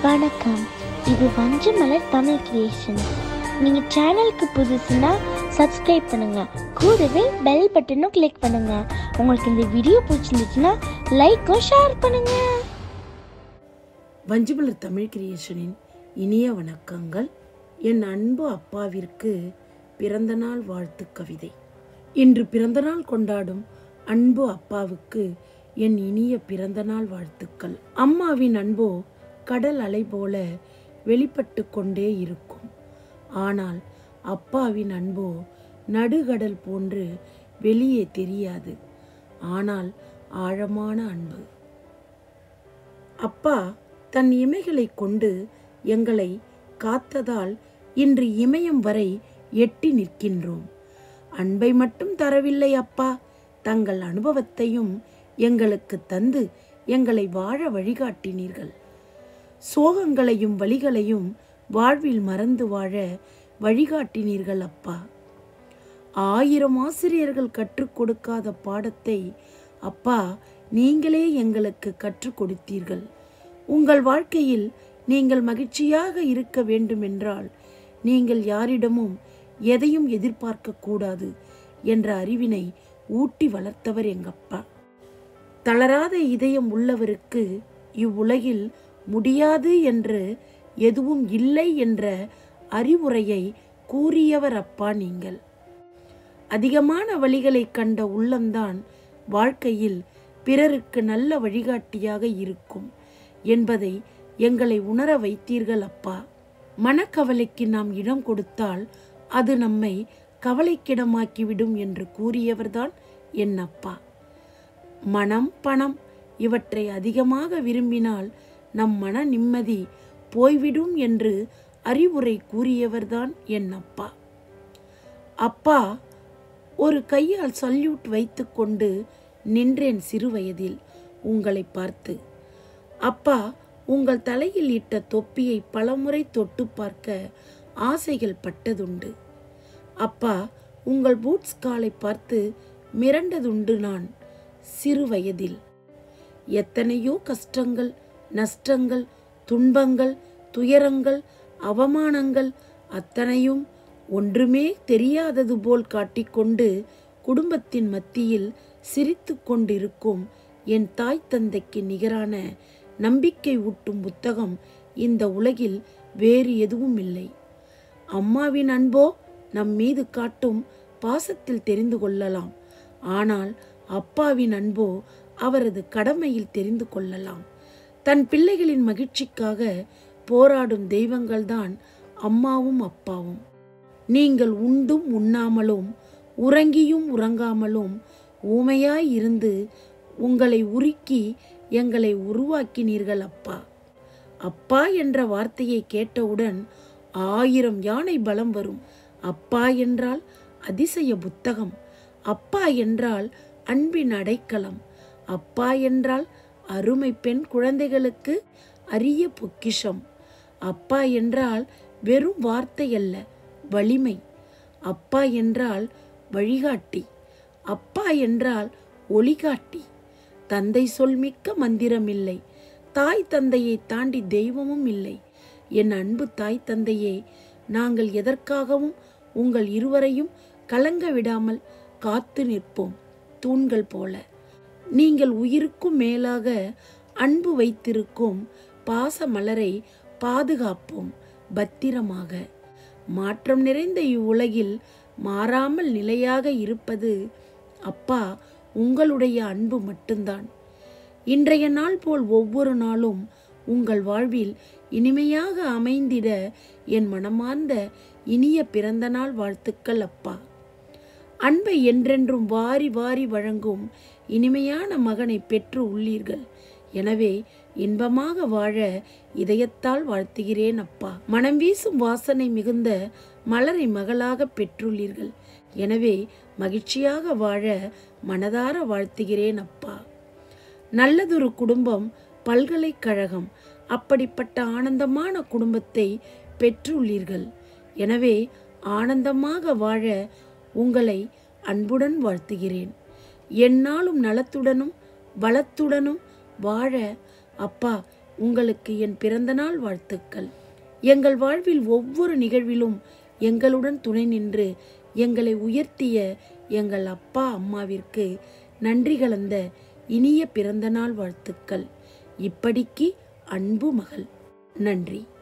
வணக்கம் இது வஞ்சமலர் தமிழ் கிரியேஷன் நீங்க சேனலுக்கு புதுசுனா சப்ஸ்கிரைப் பண்ணுங்க கூடவே பெல் பட்டனும் கிளிக் பண்ணுங்க உங்களுக்கு இந்த வீடியோ பிடிச்சிருந்துச்சுன்னா லைக்கும் ஷேர் பண்ணுங்க வஞ்சிமலர் தமிழ் கிரியேஷனின் இனிய வணக்கங்கள் என் அன்பு அப்பாவிற்கு பிறந்தநாள் வாழ்த்து கவிதை இன்று பிறந்தநாள் கொண்டாடும் அன்பு அப்பாவுக்கு என் இனிய பிறந்தநாள் வாழ்த்துக்கள் அம்மாவின் அன்போ கடல் அலை போல வெளிப்பட்டு கொண்டே இருக்கும் ஆனால் அப்பாவின் அன்போ நடுகடல் போன்று வெளியே தெரியாது ஆனால் ஆழமான அன்பு அப்பா தன் இமைகளை கொண்டு எங்களை காத்ததால் இன்று இமயம் வரை எட்டி நிற்கின்றோம் அன்பை மட்டும் தரவில்லை அப்பா தங்கள் அனுபவத்தையும் எங்களுக்கு தந்து எங்களை வாழ வழிகாட்டினீர்கள் சோகங்களையும் வழிகளையும் வாழ்வில் மறந்து வாழ வழிகாட்டினீர்கள் அப்பா ஆயிரம் ஆசிரியர்கள் கற்றுக் கொடுக்காத பாடத்தை அப்பா நீங்களே எங்களுக்கு கற்றுக் கொடுத்தீர்கள் உங்கள் வாழ்க்கையில் நீங்கள் மகிழ்ச்சியாக இருக்க வேண்டுமென்றால் நீங்கள் யாரிடமும் எதையும் எதிர்பார்க்க கூடாது என்ற அறிவினை ஊட்டி வளர்த்தவர் எங்கப்பா தளராத இதயம் உள்ளவருக்கு இவ்வுலகில் முடியாது என்று எதுவும் இல்லை என்ற அறிவுரையை கூறியவர் அப்பா நீங்கள் அதிகமான வழிகளை கண்ட உள்ளம்தான் வாழ்க்கையில் பிறருக்கு நல்ல வழிகாட்டியாக இருக்கும் என்பதை எங்களை உணர வைத்தீர்கள் அப்பா மனக்கவலைக்கு நாம் இடம் கொடுத்தால் அது நம்மை கவலைக்கிடமாக்கிவிடும் என்று கூறியவர்தான் என் அப்பா மனம் பணம் இவற்றை அதிகமாக விரும்பினால் நம் மன நிம்மதி போய்விடும் என்று அறிவுரை கூறியவர்தான் என் அப்பா அப்பா ஒரு கையால் சல்யூட் வைத்துக்கொண்டு நின்றேன் சிறுவயதில் உங்களை பார்த்து அப்பா உங்கள் தலையில் இட்ட தொப்பியை பலமுறை தொட்டு பார்க்க ஆசைகள் பட்டதுண்டு அப்பா உங்கள் பூட்ஸ் காலை பார்த்து மிரண்டதுண்டு நான் சிறு வயதில் எத்தனையோ கஷ்டங்கள் நஷ்டங்கள் துன்பங்கள் துயரங்கள் அவமானங்கள் அத்தனையும் ஒன்றுமே தெரியாதது போல் காட்டிக்கொண்டு குடும்பத்தின் மத்தியில் சிரித்து கொண்டிருக்கும் என் தாய் தந்தைக்கு நிகரான நம்பிக்கை ஊட்டும் புத்தகம் இந்த உலகில் வேறு எதுவும் இல்லை அம்மாவின் அன்போ நம் மீது காட்டும் பாசத்தில் தெரிந்து கொள்ளலாம் ஆனால் அப்பாவின் அன்போ அவரது கடமையில் தெரிந்து கொள்ளலாம் தன் பிள்ளைகளின் மகிழ்ச்சிக்காக போராடும் தெய்வங்கள்தான் அம்மாவும் அப்பாவும் நீங்கள் உண்டும் உண்ணாமலும் உறங்கியும் உறங்காமலும் ஊமையாய் இருந்து உங்களை உருக்கி எங்களை உருவாக்கினீர்கள் அப்பா அப்பா என்ற வார்த்தையை கேட்டவுடன் ஆயிரம் யானை பலம் வரும் அப்பா என்றால் அதிசய புத்தகம் அப்பா என்றால் அன்பின் அடைக்கலம் அப்பா என்றால் அருமை பெண் குழந்தைகளுக்கு அரிய பொக்கிஷம் அப்பா என்றால் வெறும் வார்த்தை அல்ல வலிமை அப்பா என்றால் வழிகாட்டி அப்பா என்றால் ஒளிகாட்டி தந்தை சொல் மிக்க மந்திரம் இல்லை தாய் தந்தையை தாண்டி தெய்வமும் இல்லை என் அன்பு தாய் தந்தையே நாங்கள் எதற்காகவும் உங்கள் இருவரையும் கலங்க விடாமல் காத்து நிற்போம் தூண்கள் போல நீங்கள் உயிருக்கும் மேலாக அன்பு வைத்திருக்கும் பாச மலரை பாதுகாப்போம் பத்திரமாக மாற்றம் நிறைந்த இவ்வுலகில் மாறாமல் நிலையாக இருப்பது அப்பா உங்களுடைய அன்பு மட்டும்தான் இன்றைய நாள் போல் ஒவ்வொரு நாளும் உங்கள் வாழ்வில் இனிமையாக அமைந்திட என் மனமார்ந்த இனிய பிறந்த நாள் வாழ்த்துக்கள் அப்பா அன்பை என்றென்றும் வாரி வாரி வழங்கும் இனிமையான மகனை பெற்று உள்ளீர்கள் எனவே இன்பமாக வாழ இதயத்தால் வாழ்த்துகிறேன் அப்பா மனம் வீசும் வாசனை மிகுந்த மலரை மகளாக பெற்றுள்ளீர்கள் எனவே மகிழ்ச்சியாக வாழ மனதார வாழ்த்துகிறேன் அப்பா நல்லதொரு குடும்பம் பல்கலைக்கழகம் அப்படிப்பட்ட ஆனந்தமான குடும்பத்தை பெற்றுள்ளீர்கள் எனவே ஆனந்தமாக வாழ உங்களை அன்புடன் வாழ்த்துகிறேன் எந்நாளும் நலத்துடனும் வளத்துடனும் வாழ அப்பா உங்களுக்கு என் பிறந்தநாள் வாழ்த்துக்கள் எங்கள் வாழ்வில் ஒவ்வொரு நிகழ்விலும் எங்களுடன் துணை நின்று எங்களை உயர்த்திய எங்கள் அப்பா அம்மாவிற்கு நன்றி கலந்த இனிய பிறந்தநாள் வாழ்த்துக்கள் இப்படிக்கு அன்பு மகள் நன்றி